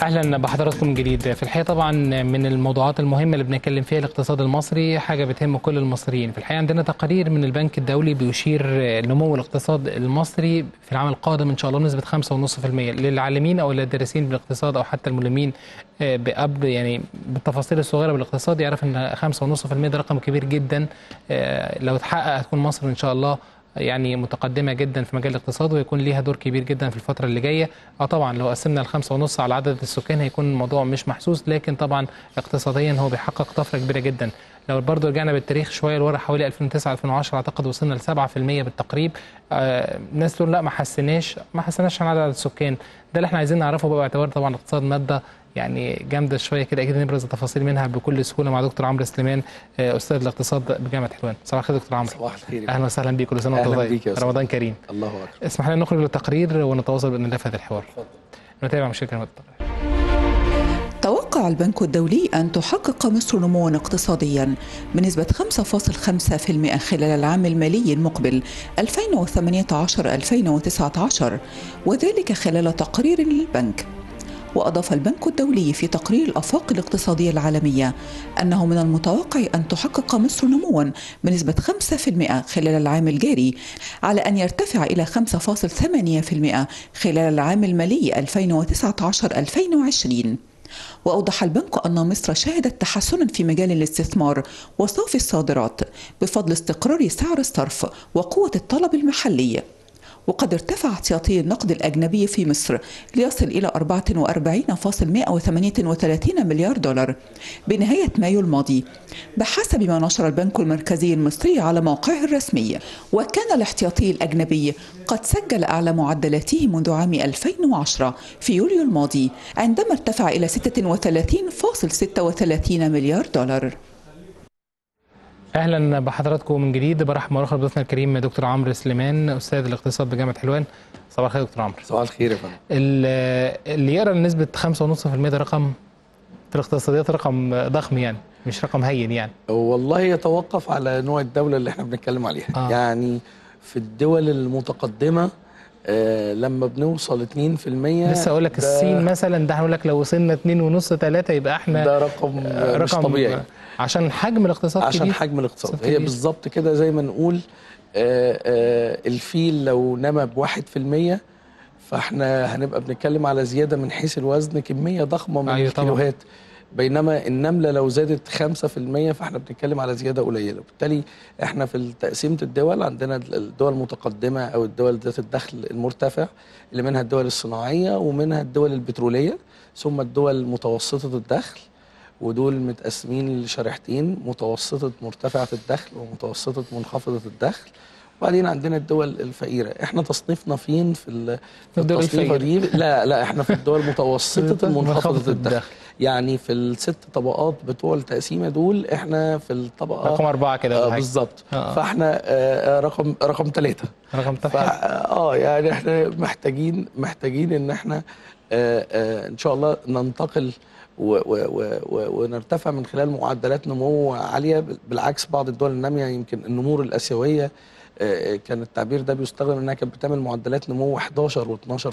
اهلا بحضراتكم من جديد في الحقيقه طبعا من الموضوعات المهمه اللي بنتكلم فيها الاقتصاد المصري حاجه بتهم كل المصريين في الحقيقه عندنا تقارير من البنك الدولي بيشير نمو الاقتصاد المصري في العام القادم ان شاء الله بنسبه 5.5% للعالمين او للدارسين بالاقتصاد او حتى الملمين بأب يعني بالتفاصيل الصغيره بالاقتصاد يعرف ان 5.5% ده رقم كبير جدا لو اتحقق هتكون مصر ان شاء الله يعني متقدمه جدا في مجال الاقتصاد ويكون ليها دور كبير جدا في الفتره اللي جايه اه طبعا لو قسمنا الخمسة ونص على عدد السكان هيكون الموضوع مش محسوس لكن طبعا اقتصاديا هو بيحقق طفره كبيره جدا لو برضه رجعنا بالتاريخ شويه لورا حوالي 2009 2010 اعتقد وصلنا ل 7% بالتقريب آه الناس تقول لا ما حسناش ما حسناش عن عدد السكان ده اللي احنا عايزين نعرفه بقى باعتبار طبعا الاقتصاد ماده يعني جامده شويه كده اكيد نبرز التفاصيل منها بكل سهوله مع دكتور عمرو سليمان استاذ الاقتصاد بجامعه حلوان صباح الخير دكتور عمرو صباح الخير اهلا وسهلا بيك كل سنه وانت طيب رمضان كريم الله اكبر اسمح لنا نخرج للتقرير ونتواصل باذن الله في هذا الحوار نتابع مشاركه التقرير توقع البنك الدولي أن تحقق مصر نموا اقتصاديا بنسبة 5.5% خلال العام المالي المقبل 2018-2019 وذلك خلال تقرير للبنك وأضاف البنك الدولي في تقرير الآفاق الاقتصادية العالمية أنه من المتوقع أن تحقق مصر نموا بنسبة 5% خلال العام الجاري على أن يرتفع إلى 5.8% خلال العام المالي 2019-2020 وأوضح البنك أن مصر شهدت تحسنا في مجال الاستثمار وصافي الصادرات بفضل استقرار سعر الصرف وقوة الطلب المحلي وقد ارتفع احتياطي النقد الأجنبي في مصر ليصل إلى 44.138 مليار دولار بنهاية مايو الماضي بحسب ما نشر البنك المركزي المصري على موقعه الرسمي وكان الاحتياطي الأجنبي قد سجل أعلى معدلاته منذ عام 2010 في يوليو الماضي عندما ارتفع إلى 36.36 مليار دولار اهلا بحضراتكم من جديد برحب مرحبا بضيفنا الكريم دكتور عمرو سليمان استاذ الاقتصاد بجامعه حلوان صباح الخير دكتور عمرو صباح الخير يا فندم اللي يقرا نسبه 5.5% ده رقم في الاقتصاديات رقم ضخم يعني مش رقم هين يعني والله يتوقف على نوع الدوله اللي احنا بنتكلم عليها آه. يعني في الدول المتقدمه آه لما بنوصل 2% لسه اقول لك الصين مثلا ده هنقول لك لو وصلنا 2.5 3 يبقى احنا ده رقم, رقم مش طبيعي عشان حجم الاقتصاد عشان كبير. حجم الاقتصاد هي بالظبط كده زي ما نقول آآ آآ الفيل لو نما بواحد في المية فاحنا هنبقى بنتكلم على زيادة من حيث الوزن كمية ضخمة من أيوة الكيلوهات بينما النملة لو زادت 5% فاحنا بنتكلم على زيادة قليلة وبالتالي احنا في تقسيمة الدول عندنا الدول المتقدمة أو الدول ذات الدخل المرتفع اللي منها الدول الصناعية ومنها الدول البترولية ثم الدول متوسطة الدخل ودول متقسمين لشريحتين متوسطة مرتفعة الدخل ومتوسطة منخفضة الدخل وبعدين عندنا الدول الفقيرة احنا تصنيفنا فين في, في التصنيفة دي لا لا احنا في الدول متوسطة منخفضة الدخل يعني في الست طبقات بتوع التقسيمة دول احنا في الطبقة رقم أربعة كده آه بالظبط آه. فاحنا آه رقم رقم ثلاثة رقم ثلاثة اه يعني احنا محتاجين محتاجين ان احنا آه آه ان شاء الله ننتقل و و و ونرتفع من خلال معدلات نمو عاليه بالعكس بعض الدول الناميه يمكن النمور الاسيويه كان التعبير ده بيستخدم انها كانت بتعمل معدلات نمو 11 و12%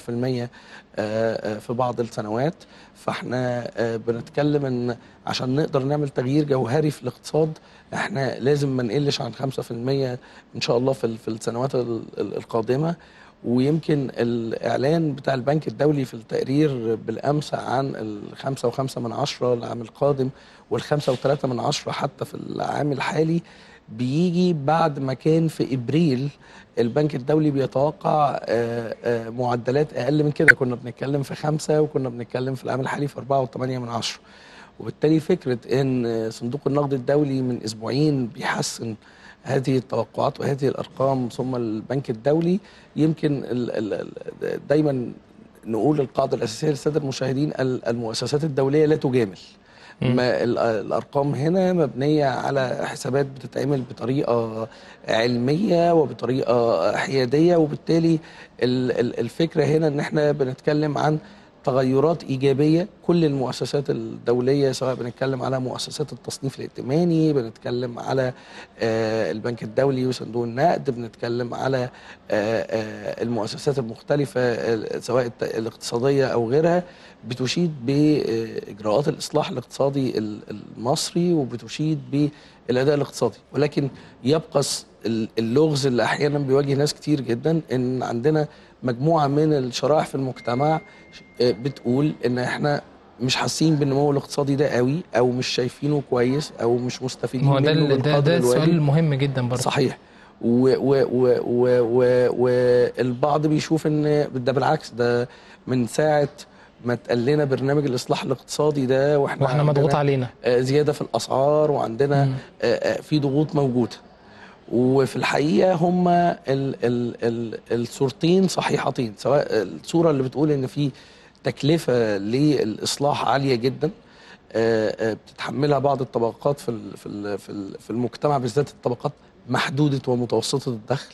في بعض السنوات فاحنا بنتكلم ان عشان نقدر نعمل تغيير جوهري في الاقتصاد احنا لازم ما نقلش عن 5% ان شاء الله في في السنوات القادمه ويمكن الإعلان بتاع البنك الدولي في التقرير بالأمس عن الخمسة وخمسة من عشرة العام القادم والخمسة وثلاثة من عشرة حتى في العام الحالي بيجي بعد ما كان في إبريل البنك الدولي بيتوقع معدلات أقل من كده كنا بنتكلم في خمسة وكنا بنتكلم في العام الحالي في أربعة وثمانية من عشرة وبالتالي فكرة أن صندوق النقد الدولي من أسبوعين بيحسن هذه التوقعات وهذه الارقام ثم البنك الدولي يمكن ال ال دايما نقول القاعده الاساسيه للساده المشاهدين المؤسسات الدوليه لا تجامل ما الارقام هنا مبنيه على حسابات بتتعمل بطريقه علميه وبطريقه حياديه وبالتالي الفكره هنا ان احنا بنتكلم عن تغيرات ايجابيه كل المؤسسات الدوليه سواء بنتكلم على مؤسسات التصنيف الائتماني بنتكلم على آه، البنك الدولي وصندوق النقد بنتكلم على آه، آه، المؤسسات المختلفه آه، سواء الت- الاقتصاديه او غيرها بتشيد باجراءات الاصلاح الاقتصادي ال- المصري وبتشيد بالاداء الاقتصادي ولكن يبقى س- ال- اللغز اللي احيانا بيواجه ناس كتير جدا ان عندنا مجموعه من الشرائح في المجتمع آه، بتقول ان احنا مش حاسين بالنمو الاقتصادي ده قوي او مش شايفينه كويس او مش مستفيدين هو ده منه ال- ده, بالقدر ده الواجب. سؤال مهم جدا برضه صحيح والبعض بيشوف ان ده بالعكس ده من ساعه ما اتقال لنا برنامج الاصلاح الاقتصادي ده واحنا واحنا عندنا مضغوط علينا آه، زياده في الاسعار وعندنا مم. آه، آه، في ضغوط موجوده وفي الحقيقه هما ال ال ال الصورتين صحيحتين سواء الصوره اللي بتقول ان في تكلفه للاصلاح عاليه جدا آه، آه، بتتحملها بعض الطبقات في ال- في ال- في ال- في المجتمع بالذات الطبقات محدوده ومتوسطه الدخل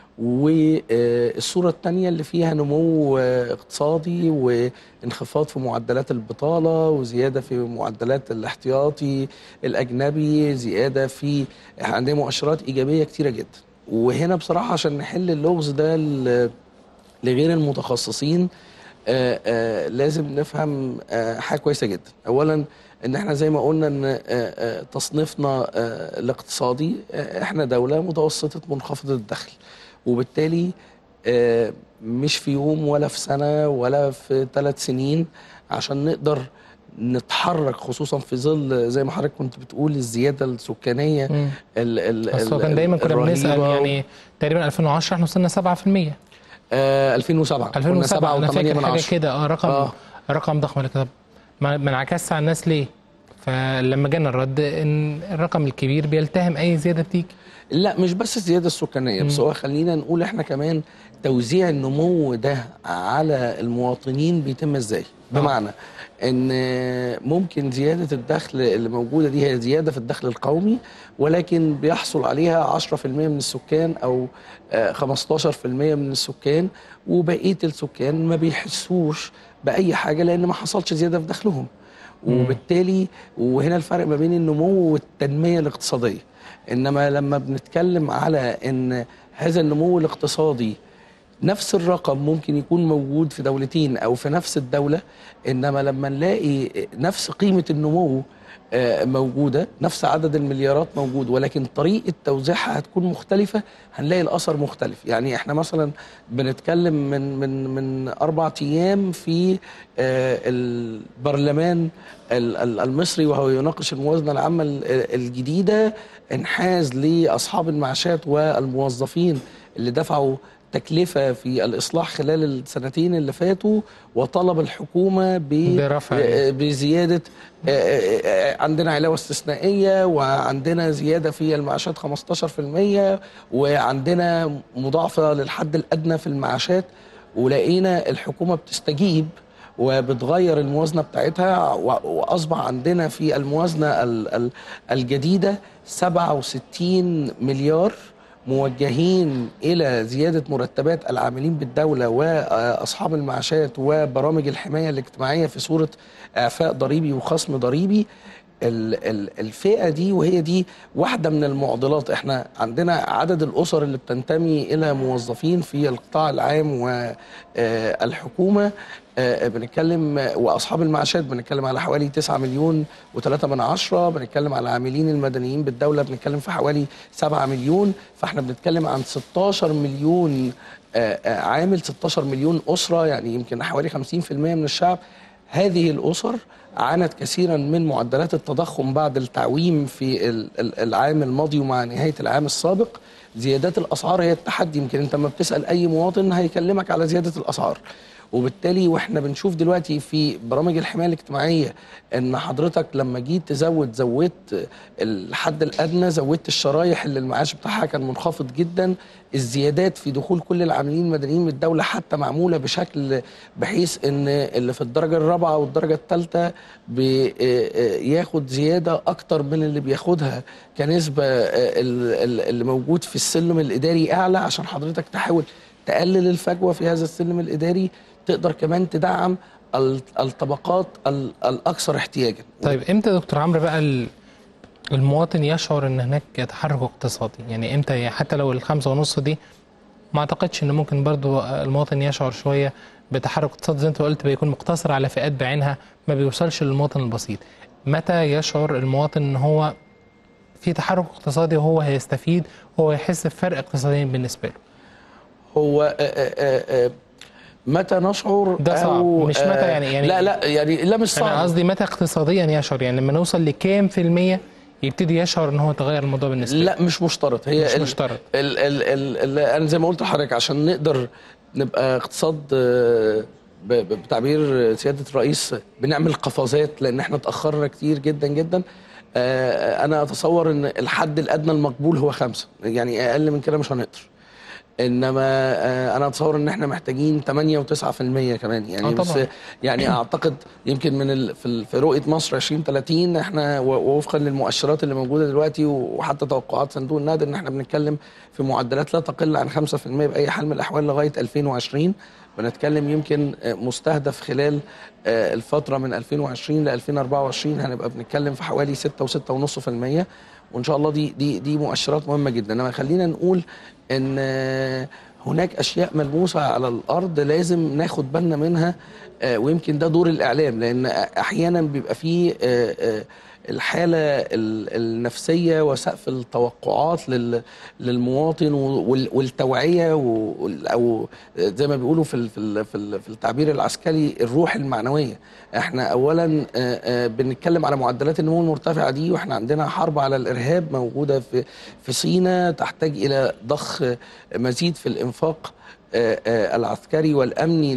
والصورة الثانية اللي فيها نمو آه، اقتصادي وانخفاض في معدلات البطالة وزيادة في معدلات الاحتياطي الأجنبي زيادة في إحنا عندنا مؤشرات إيجابية كتيرة جدا وهنا بصراحة عشان نحل اللغز ده ل- لغير المتخصصين آه، آه، لازم نفهم آه، حاجه كويسه جدا اولا ان احنا زي ما قلنا ان آه، آه، تصنيفنا آه، الاقتصادي آه، احنا دوله متوسطه منخفضه الدخل وبالتالي آه، مش في يوم ولا في سنه ولا في ثلاث سنين عشان نقدر نتحرك خصوصا في ظل زي ما حضرتك كنت بتقول الزياده السكانيه مم. ال ال بس هو ال- كان دايما كنا بنسال الرهيبة. يعني تقريبا 2010 احنا وصلنا 7% آه 2007 كنا 2007 انا 7.8 فاكر من حاجه عشرة. كده اه رقم آه. رقم ضخم لكن طب ما ما انعكسش على الناس ليه؟ فلما جانا الرد ان الرقم الكبير بيلتهم اي زياده بتيجي لا مش بس الزياده السكانيه بس مم. هو خلينا نقول احنا كمان توزيع النمو ده على المواطنين بيتم ازاي بمعنى ان ممكن زياده الدخل اللي موجوده دي هي زياده في الدخل القومي ولكن بيحصل عليها 10% من السكان او آه، 15% من السكان وبقيه السكان ما بيحسوش باي حاجه لان ما حصلش زياده في دخلهم مم. وبالتالي وهنا الفرق ما بين النمو والتنميه الاقتصاديه انما لما بنتكلم على ان هذا النمو الاقتصادي نفس الرقم ممكن يكون موجود في دولتين او في نفس الدوله انما لما نلاقي نفس قيمه النمو آه، موجوده نفس عدد المليارات موجود ولكن طريقه توزيعها هتكون مختلفه هنلاقي الاثر مختلف يعني احنا مثلا بنتكلم من من من اربع ايام في آه، البرلمان ال- ال- المصري وهو يناقش الموازنه العامه ال- الجديده انحاز لاصحاب المعاشات والموظفين اللي دفعوا تكلفه في الاصلاح خلال السنتين اللي فاتوا وطلب الحكومه ب برفع آه، بزياده آه، آه، آه، عندنا علاوه استثنائيه وعندنا زياده في المعاشات 15% وعندنا مضاعفه للحد الادنى في المعاشات ولقينا الحكومه بتستجيب وبتغير الموازنه بتاعتها و- واصبح عندنا في الموازنه ال- ال- الجديده 67 مليار موجهين الى زياده مرتبات العاملين بالدوله واصحاب المعاشات وبرامج الحمايه الاجتماعيه في صوره اعفاء ضريبي وخصم ضريبي ال- ال- الفئه دي وهي دي واحده من المعضلات احنا عندنا عدد الاسر اللي بتنتمي الى موظفين في القطاع العام والحكومه بنتكلم واصحاب المعاشات بنتكلم على حوالي 9 مليون و3 من عشرة بنتكلم على العاملين المدنيين بالدوله بنتكلم في حوالي 7 مليون فاحنا بنتكلم عن 16 مليون آه، آه، عامل 16 مليون اسره يعني يمكن حوالي 50% من الشعب هذه الاسر عانت كثيرا من معدلات التضخم بعد التعويم في ال- ال- العام الماضي ومع نهايه العام السابق زيادات الاسعار هي التحدي يمكن انت لما بتسال اي مواطن هيكلمك على زياده الاسعار وبالتالي واحنا بنشوف دلوقتي في برامج الحمايه الاجتماعيه ان حضرتك لما جيت تزود زودت الحد الادنى زودت الشرايح اللي المعاش بتاعها كان منخفض جدا الزيادات في دخول كل العاملين المدنيين من الدوله حتى معموله بشكل بحيث ان اللي في الدرجه الرابعه والدرجه الثالثه بياخد زياده اكتر من اللي بياخدها كنسبه آه، ال- ال- اللي موجود في السلم الاداري اعلى عشان حضرتك تحاول تقلل الفجوه في هذا السلم الاداري تقدر كمان تدعم ال- الطبقات ال- الاكثر احتياجا طيب امتى يا دكتور عمرو بقى ال- المواطن يشعر ان هناك تحرك اقتصادي يعني امتى حتى لو الخمسة ونص دي ما اعتقدش ان ممكن برضو المواطن يشعر شوية بتحرك اقتصادي زي انت قلت بيكون مقتصر على فئات بعينها ما بيوصلش للمواطن البسيط متى يشعر المواطن ان هو في تحرك اقتصادي وهو هيستفيد وهو يحس بفرق اقتصادي بالنسبة له هو آه، آه، آه، متى نشعر ده صعب. أو مش متى آه، يعني- يعني- لا لا يعني لا مش انا صعب قصدي متى اقتصاديا يشعر يعني لما نوصل لكام في المية يبتدي يشعر ان هو تغير الموضوع بالنسبة له لا مش مشترط هي مش ال- مشترط. ال ال ال ال انا زي ما قلت لحضرتك عشان نقدر نبقى اقتصاد آه، ب- ب- بتعبير سياده الرئيس بنعمل قفزات لان احنا اتاخرنا كتير جدا جدا آه، انا اتصور ان الحد الادنى المقبول هو خمسة يعني اقل من كده مش هنقدر انما آه، انا اتصور ان احنا محتاجين 8 و9% كمان يعني آه بس طبعاً. يعني اعتقد يمكن من ال في, ال في رؤيه مصر 2030 احنا و- وفقا للمؤشرات اللي موجوده دلوقتي وحتى توقعات صندوق النقد ان احنا بنتكلم في معدلات لا تقل عن 5% باي حال من الاحوال لغايه 2020 بنتكلم يمكن آه، مستهدف خلال آه، الفتره من 2020 ل 2024 هنبقى بنتكلم في حوالي 6 و6.5% وان شاء الله دي دي دي مؤشرات مهمه جدا انما خلينا نقول ان آه، هناك اشياء ملموسه على الارض لازم ناخد بالنا منها آه، ويمكن ده دور الاعلام لان احيانا بيبقى فيه آه، آه، الحاله ال- النفسيه وسقف التوقعات لل- للمواطن وال- والتوعيه وال- او زي ما بيقولوا في ال- في ال- في ال- في التعبير العسكري الروح المعنويه احنا اولا آه، آه، بنتكلم على معدلات النمو المرتفعه دي واحنا عندنا حرب على الارهاب موجوده في في سيناء تحتاج الى ضخ مزيد في الانفاق آه، آه، العسكري والامني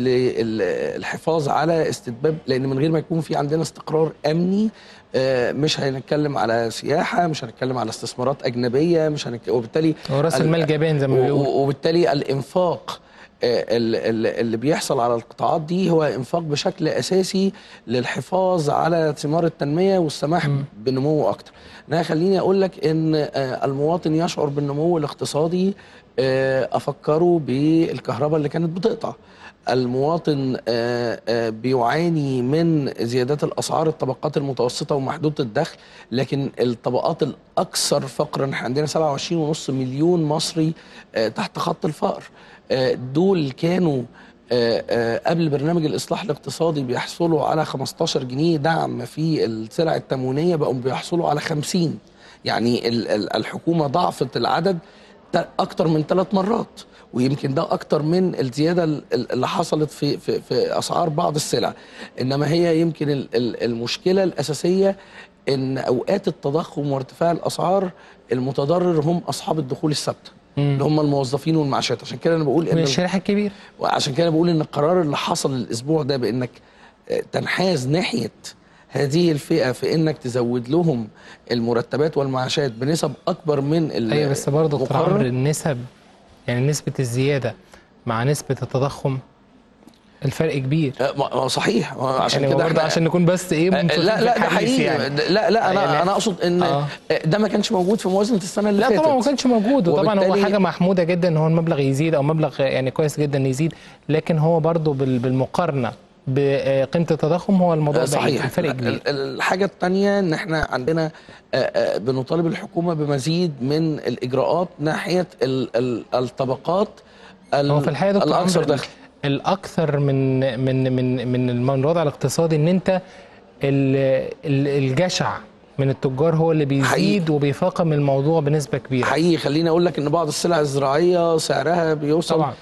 للحفاظ على استتباب لان من غير ما يكون في عندنا استقرار امني آه، مش هنتكلم على سياحه مش هنتكلم على استثمارات اجنبيه مش هنك... وبالتالي وراس ال- المال جبان زي ما و- بيقولوا و- وبالتالي الانفاق آه، ال- ال- اللي بيحصل على القطاعات دي هو انفاق بشكل اساسي للحفاظ على ثمار التنميه والسماح بنمو اكتر. انا خليني اقول لك ان آه، المواطن يشعر بالنمو الاقتصادي آه، افكره بالكهرباء اللي كانت بتقطع. المواطن آه، آه، بيعاني من زيادات الاسعار الطبقات المتوسطه ومحدوده الدخل لكن الطبقات الاكثر فقرا احنا عندنا 27.5 مليون مصري آه، تحت خط الفقر آه، دول كانوا آه، آه، قبل برنامج الاصلاح الاقتصادي بيحصلوا على 15 جنيه دعم في السلع التموينيه بقوا بيحصلوا على 50 يعني ال- ال- الحكومه ضعفت العدد تا- اكتر من ثلاث مرات ويمكن ده اكتر من الزياده ال- ال- اللي حصلت في في في اسعار بعض السلع انما هي يمكن ال- ال- المشكله الاساسيه ان اوقات التضخم وارتفاع الاسعار المتضرر هم اصحاب الدخول الثابته اللي هم الموظفين والمعاشات عشان كده انا بقول من ان الشريحة الكبير وعشان كده بقول ان القرار اللي حصل الاسبوع ده بانك آه، تنحاز ناحيه هذه الفئه في انك تزود لهم المرتبات والمعاشات بنسب اكبر من ال- ايوه بس برضه دكتور مقرر. عمرو النسب يعني نسبة الزيادة مع نسبة التضخم الفرق كبير آه، ما- ما صحيح ما عشان يعني كده برضه احنا عشان نكون بس ايه آه، منصفين لا في لا ده الحديث حقيقي يعني. لا لا انا يعني- انا اقصد ان آه. آه، ده ما كانش موجود في موازنه السنه اللي لا فاتت طبعا ما كانش موجود وطبعا هو وبالتالي- حاجه محموده جدا ان هو المبلغ يزيد او مبلغ يعني كويس جدا يزيد لكن هو برضه بال- بالمقارنه بقيمه التضخم هو الموضوع آه، بعيد صحيح الفرق كبير ال- ال- الحاجة الثانية ان احنا عندنا آه، آه، بنطالب الحكومة بمزيد من الاجراءات ناحية ال- ال- الطبقات ال- هو في الحقيقه يا دكتور الاكثر عمرو دخل الاكثر من من من من الم- من الوضع الاقتصادي ان انت ال- ال- الجشع من التجار هو اللي بيزيد حقيقي. وبيفاقم الموضوع بنسبه كبيره حقيقي خليني اقول لك ان بعض السلع الزراعية سعرها بيوصل طبعاً.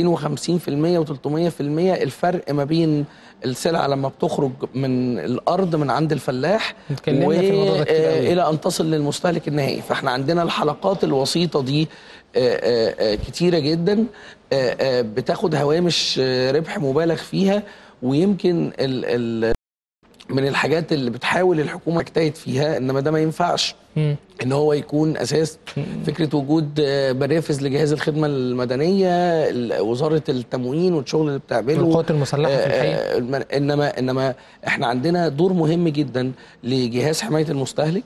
250% و300% الفرق ما بين السلع لما بتخرج من الارض من عند الفلاح اتكلمنا في الموضوع ده كتير قوي. الى ان تصل للمستهلك النهائي فاحنا عندنا الحلقات الوسيطه دي آه، آه، آه، كتيره جدا آه، آه، بتاخد هوامش آه، ربح مبالغ فيها ويمكن ال ال من الحاجات اللي بتحاول الحكومه تجتهد فيها انما ده ما ينفعش مم. ان هو يكون اساس فكره وجود آه، منافذ لجهاز الخدمه المدنيه ال- وزاره التموين والشغل اللي بتعمله القوات المسلحه في الحقيقه آه، الم- انما انما احنا عندنا دور مهم جدا لجهاز حمايه المستهلك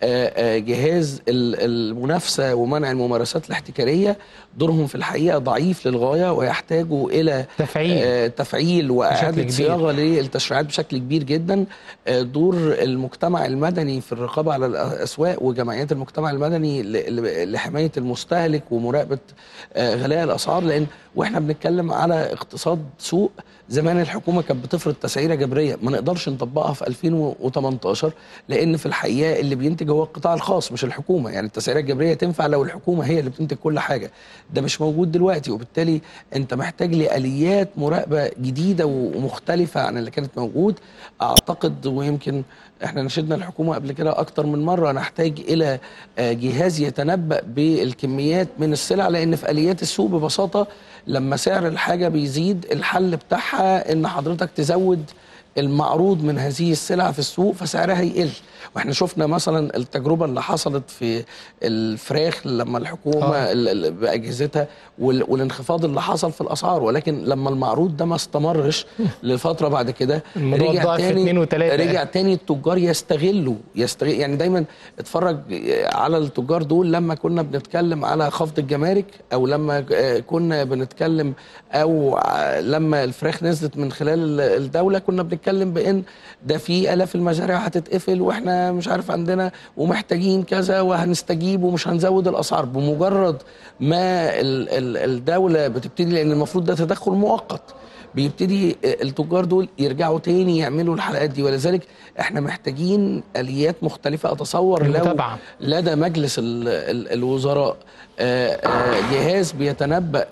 آه، آه، جهاز ال- المنافسه ومنع الممارسات الاحتكاريه دورهم في الحقيقه ضعيف للغايه ويحتاجوا الى تفعيل آه، تفعيل واعاده كبير. صياغه للتشريعات بشكل كبير جدا آه، دور المجتمع المدني في الرقابه على الاسواق وجمعيات المجتمع المدني ل- ل- لحمايه المستهلك ومراقبه آه، غلاء الاسعار لان واحنا بنتكلم على اقتصاد سوق زمان الحكومه كانت بتفرض تسعيره جبريه ما نقدرش نطبقها في 2018 لان في الحقيقه اللي بينتج هو القطاع الخاص مش الحكومه يعني التسعيره الجبريه تنفع لو الحكومه هي اللي بتنتج كل حاجه ده مش موجود دلوقتي وبالتالي انت محتاج لاليات مراقبه جديده ومختلفه عن اللي كانت موجود اعتقد ويمكن احنا نشدنا الحكومه قبل كده اكتر من مره نحتاج الى آه، جهاز يتنبأ بالكميات من السلع لان في اليات السوق ببساطه لما سعر الحاجه بيزيد الحل بتاعها ان حضرتك تزود المعروض من هذه السلع في السوق فسعرها يقل واحنا شفنا مثلا التجربه اللي حصلت في الفراخ لما الحكومه آه. ال- ال- باجهزتها وال- والانخفاض اللي حصل في الاسعار ولكن لما المعروض ده ما استمرش لفتره بعد كده الموضوع رجع ضاعف في اتنين تاني وتلاتة. رجع تاني التجار يستغلوا يستغل يعني دايما اتفرج على التجار دول لما كنا بنتكلم على خفض الجمارك او لما آه، كنا بنتكلم او ع- لما الفراخ نزلت من خلال ال- الدوله كنا بنتكلم بان ده في الاف المزارع هتتقفل واحنا مش عارف عندنا ومحتاجين كذا وهنستجيب ومش هنزود الاسعار بمجرد ما ال- ال- الدوله بتبتدي لان المفروض ده تدخل مؤقت بيبتدي التجار دول يرجعوا تاني يعملوا الحلقات دي ولذلك احنا محتاجين اليات مختلفه اتصور لو المتابعة. لدى مجلس ال ال الوزراء آه، آه، جهاز بيتنبأ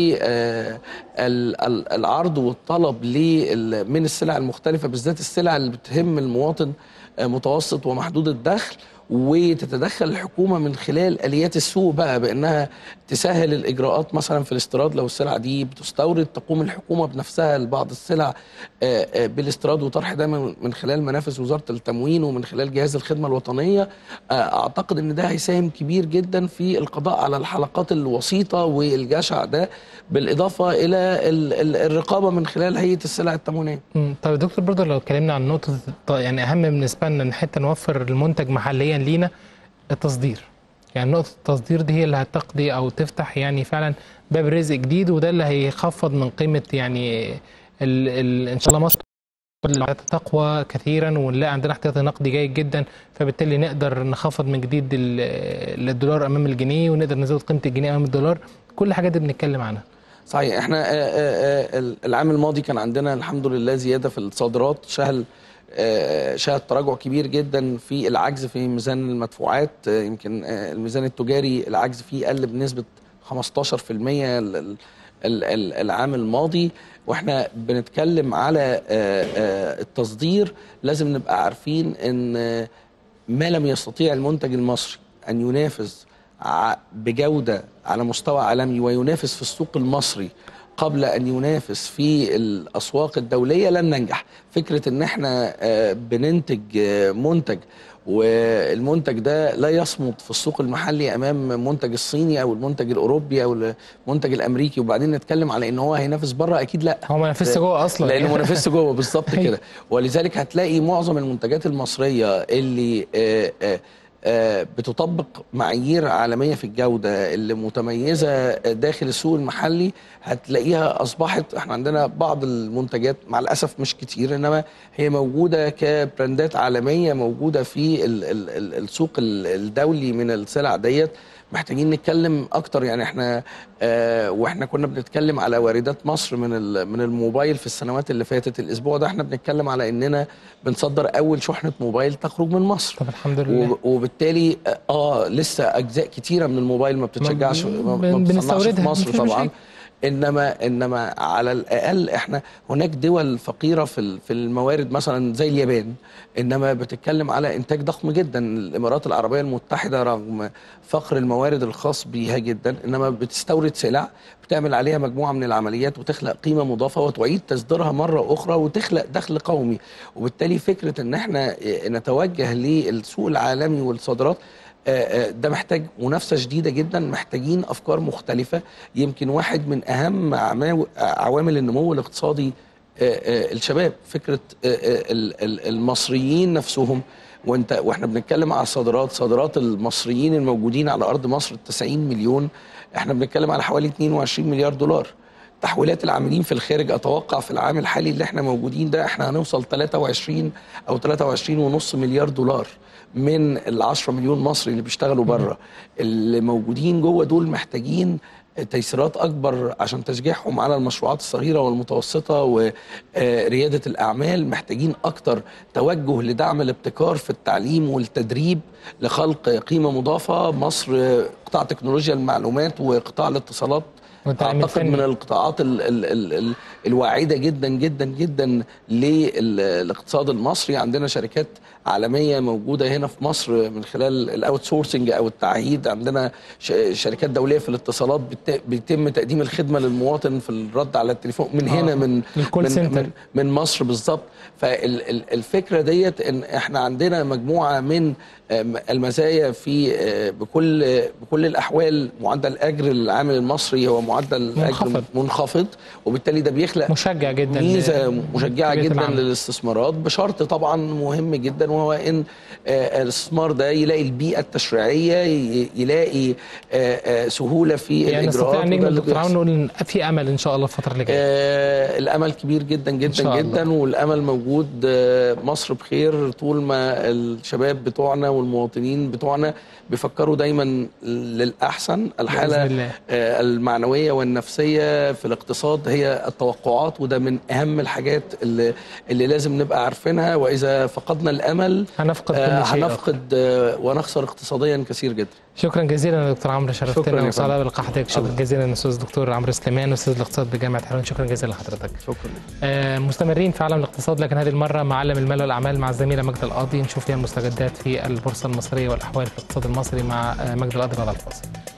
بالعرض والطلب لل- من السلع المختلفة بالذات السلع اللي بتهم المواطن آه، متوسط ومحدود الدخل وتتدخل الحكومة من خلال آليات السوق بقى بأنها تسهل الإجراءات مثلا في الاستيراد لو السلع دي بتستورد تقوم الحكومة بنفسها لبعض السلع آه، آه، بالاستيراد وطرح ده من من خلال منافذ وزارة التموين ومن خلال جهاز الخدمة الوطنية آه، أعتقد أن ده هيساهم كبير جدا في القضاء على الحلقات الوسيطة والجشع ده بالإضافة إلى ال- ال- الرقابة من خلال هيئة السلع التموينية مم. طيب يا دكتور برضه لو اتكلمنا عن نقطة الط- يعني أهم بالنسبة لنا إن حتى نوفر المنتج محليا لينا التصدير يعني نقطة التصدير دي هي اللي هتقضي أو تفتح يعني فعلا باب رزق جديد وده اللي هيخفض من قيمة يعني ال ال إن شاء الله مصر تقوى كثيرا ونلاقي عندنا احتياطي نقدي جيد جدا فبالتالي نقدر نخفض من جديد ال- الدولار امام الجنيه ونقدر نزود قيمه الجنيه امام الدولار كل الحاجات دي بنتكلم عنها صحيح احنا آه، آه، آه، العام الماضي كان عندنا الحمد لله زياده في الصادرات شهد آه، شهد تراجع كبير جدا في العجز في ميزان المدفوعات آه، يمكن آه، الميزان التجاري العجز فيه قل بنسبه 15% ال- ال- ال- ال- العام الماضي واحنا بنتكلم على آه، آه، التصدير لازم نبقى عارفين ان آه، ما لم يستطيع المنتج المصري ان ينافس ع- بجوده على مستوى عالمي وينافس في السوق المصري قبل ان ينافس في الاسواق الدوليه لن ننجح فكره ان احنا آه، بننتج آه، منتج والمنتج ده لا يصمد في السوق المحلي امام المنتج الصيني او المنتج الاوروبي او المنتج الامريكي وبعدين نتكلم على ان هو هينافس بره اكيد لا هو ما نفسش جوه اصلا لانه يعني. منافس جوه بالظبط كده ولذلك هتلاقي معظم المنتجات المصريه اللي آه، آه، آه، بتطبق معايير عالميه في الجوده اللي متميزه داخل السوق المحلي هتلاقيها اصبحت احنا عندنا بعض المنتجات مع الاسف مش كتير انما هي موجوده كبراندات عالميه موجوده في ال- ال- ال- السوق ال- الدولي من السلع ديت محتاجين نتكلم اكتر يعني احنا آه واحنا كنا بنتكلم على واردات مصر من ال- من الموبايل في السنوات اللي فاتت الاسبوع ده احنا بنتكلم على اننا بنصدر اول شحنه موبايل تخرج من مصر طب الحمد لله وب- وبالتالي اه آه، لسه اجزاء كتيره من الموبايل ما بتتشجعش ما- ما بن- ما بتصنعش في بنستوردها، مصر مفيش طبعا مشاكل. انما انما على الاقل احنا هناك دول فقيره في ال- في الموارد مثلا زي اليابان انما بتتكلم على انتاج ضخم جدا الامارات العربيه المتحده رغم فقر الموارد الخاص بيها جدا انما بتستورد سلع بتعمل عليها مجموعه من العمليات وتخلق قيمه مضافه وتعيد تصديرها مره اخرى وتخلق دخل قومي وبالتالي فكره ان احنا نتوجه للسوق العالمي والصادرات آه، آه، ده محتاج منافسه شديده جدا محتاجين افكار مختلفه يمكن واحد من اهم عماو- عوامل النمو الاقتصادي آه، آه، الشباب فكره آه، آه، ال- ال- المصريين نفسهم وانت واحنا بنتكلم على الصادرات صادرات المصريين الموجودين على ارض مصر 90 مليون احنا بنتكلم على حوالي 22 مليار دولار تحويلات العاملين في الخارج اتوقع في العام الحالي اللي احنا موجودين ده احنا هنوصل 23 او 23 ونص مليار دولار من ال 10 مليون مصري اللي بيشتغلوا بره اللي موجودين جوه دول محتاجين تيسيرات اكبر عشان تشجيعهم على المشروعات الصغيره والمتوسطه ورياده الاعمال محتاجين اكتر توجه لدعم الابتكار في التعليم والتدريب لخلق قيمه مضافه مصر قطاع تكنولوجيا المعلومات وقطاع الاتصالات والتعليم اعتقد الفني. من القطاعات ال ال ال ال الواعده جدا جدا جدا للاقتصاد المصري عندنا شركات عالميه موجوده هنا في مصر من خلال الاوت سورسنج او التعهيد عندنا ش- شركات دوليه في الاتصالات بت- بيتم تقديم الخدمه للمواطن في الرد على التليفون من هنا آه، من الكول من, سنتر. من من مصر بالظبط فالفكره ديت ان احنا عندنا مجموعه من آم، المزايا في آه، بكل بكل الاحوال معدل اجر العامل المصري هو معدل منخفض. اجر منخفض وبالتالي ده بيخلق مشجع جدا ميزه ل- مشجعه لبيئة جدا العمل. للاستثمارات بشرط طبعا مهم جدا وهو ان آه، الاستثمار ده يلاقي البيئه التشريعيه ي- يلاقي آه، آه، سهوله في يعني نستطيع الاجراءات ان وده نجم اللي دكتور عون بيحصل. نقول ان في امل ان شاء الله الفتره اللي جايه آه الامل كبير جدا إن جدا شاء الله. جدا والامل موجود آه مصر بخير طول ما الشباب بتوعنا والمواطنين بتوعنا بيفكروا دايما للاحسن الحاله بإذن الله. آه المعنويه والنفسيه في الاقتصاد هي التوقعات وده من اهم الحاجات اللي, اللي لازم نبقى عارفينها واذا فقدنا الامل هنفقد آه كل شيء آخر. هنفقد آه ونخسر اقتصاديا كثير جدا شكرا جزيلا يا دكتور عمرو شكراً شرفتنا يا وسعداء فندم. بلقاء حضرتك شكرا الله. جزيلا استاذ الدكتور عمرو سليمان استاذ الاقتصاد بجامعه حلوان شكرا جزيلا لحضرتك شكرا آه، مستمرين في عالم الاقتصاد لكن هذه المره مع علم المال والاعمال مع الزميله مجد القاضي نشوف فيها المستجدات في البورصه المصريه والاحوال في الاقتصاد المصري مع آه، مجد القاضي بعد الفاصل